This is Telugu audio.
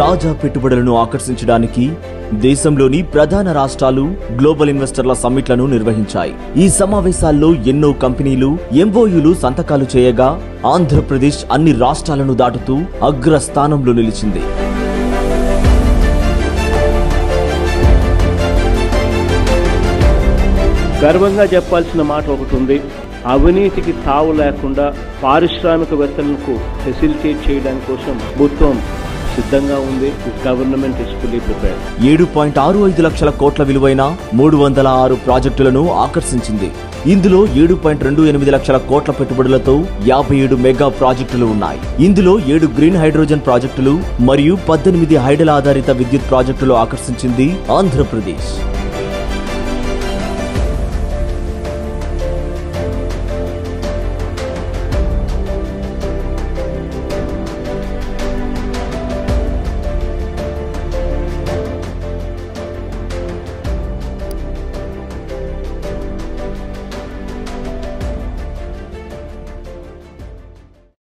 తాజా పెట్టుబడులను ఆకర్షించడానికి దేశంలోని ప్రధాన రాష్ట్రాలు గ్లోబల్ ఇన్వెస్టర్ల సమ్మిట్లను నిర్వహించాయి ఈ సమావేశాల్లో ఎన్నో కంపెనీలు ఎంఓయూలు సంతకాలు చేయగా ఆంధ్రప్రదేశ్ అన్ని రాష్ట్రాలను దాటుతూ అగ్రస్థానంలో నిలిచింది గర్వంగా చెప్పాల్సిన మాట ఒకటి ఉంది అవినీతికి తావు లేకుండా పారిశ్రామికవేత్తలకు ఫెసిలిటేట్ చేయడానికి కోసం ప్రభుత్వం సిద్ధంగా ఉంది గవర్నమెంట్ ఇస్ ఫుల్లీ ప్రిపేర్ ఏడు పాయింట్ ఆరు ఐదు లక్షల కోట్ల విలువైన మూడు వందల ఆరు ప్రాజెక్టులను ఆకర్షించింది ఇందులో ఏడు పాయింట్ రెండు ఎనిమిది లక్షల కోట్ల పెట్టుబడులతో యాభై ఏడు మెగా ప్రాజెక్టులు ఉన్నాయి ఇందులో ఏడు గ్రీన్ హైడ్రోజన్ ప్రాజెక్టులు మరియు పద్దెనిమిది హైడల్ ఆధారిత విద్యుత్ ప్రాజెక్టులు ఆకర్షించింది ఆంధ్రప్రదేశ్